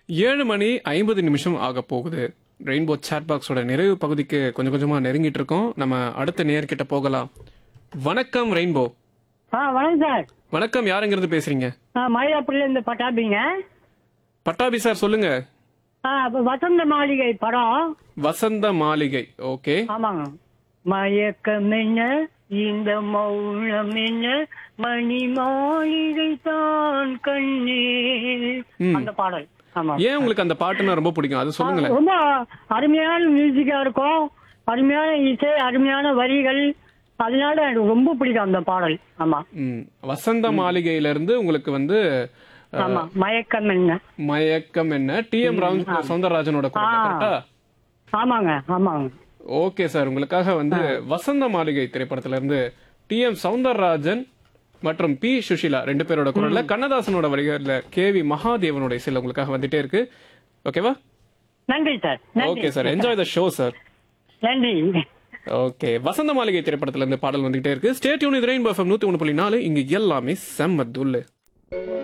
ஏழு மணி ஐம்பது நிமிஷம் ஆக போகுது ரெயின்போ சாட் பாக்ஸோட நிறைவு பகுதிக்கு கொஞ்சம் கொஞ்சமா நெருங்கிட்டு இருக்கோம் நம்ம அடுத்த நேர்கிட்ட போகலாம் வணக்கம் ரெயின்போ ஆ வணக்கம் சார் வணக்கம் யாருங்கிறது பேசுறீங்க ஆ மயிலாப்பூர்லேருந்து பட்டாபிங்க பட்டாபி சார் சொல்லுங்க ஆ அப்ப வசந்த மாளிகை படம் வசந்த மாளிகை ஓகே ஆமாங்க மயக்கம் என்ன இந்த மௌனம் என்ன மணி மாளிகை தான் கண்ணே ம். அந்த பாடல் ஆமா ஏன் உங்களுக்கு அந்த பாட்டுன்னா ரொம்ப பிடிக்கும் அது சொல்லுங்களேன் ரொம்ப அருமையான மியூசிக்கா இருக்கும் அருமையான இசை அருமையான வரிகள் அதனால எனக்கு ரொம்ப பிடிக்கும் அந்த பாடல் ஆமா ம், வசந்த மாளிகையில இருந்து உங்களுக்கு வந்து அஹ், ஆமா மயக்கம் என்ன மயக்கம் என்ன டி எம் ராம் சௌந்தரராஜனோட குரல் ஆ. கரெக்டா ஆமாங்க ஆமாங்க ஓகே சார் உங்களுக்காக வந்து வசந்த மாளிகை திரைப்படத்துல இருந்து டி எம் சௌந்தரராஜன் மற்றும் பி சுஷிலா ரெண்டு பேரோட குரல்ல கண்ணதாசனோட வரிகள்ல கே வி மகாதேவனோட இசையில உங்களுக்காக வந்துட்டே இருக்கு ஓகேவா நன்றி சார் நன்றி okay sir enjoy the show sir நன்றி ஓகே வசந்த மாளிகை திரைப்படத்துல இருந்து பாடல் வந்துகிட்டே இருக்கு ஸ்டேட் யூனிட் ரெயின் பஃபம் நூத்தி ஒன்று புள்ளி நாலு இங்க எல்லாமே செம்ம துள்ளு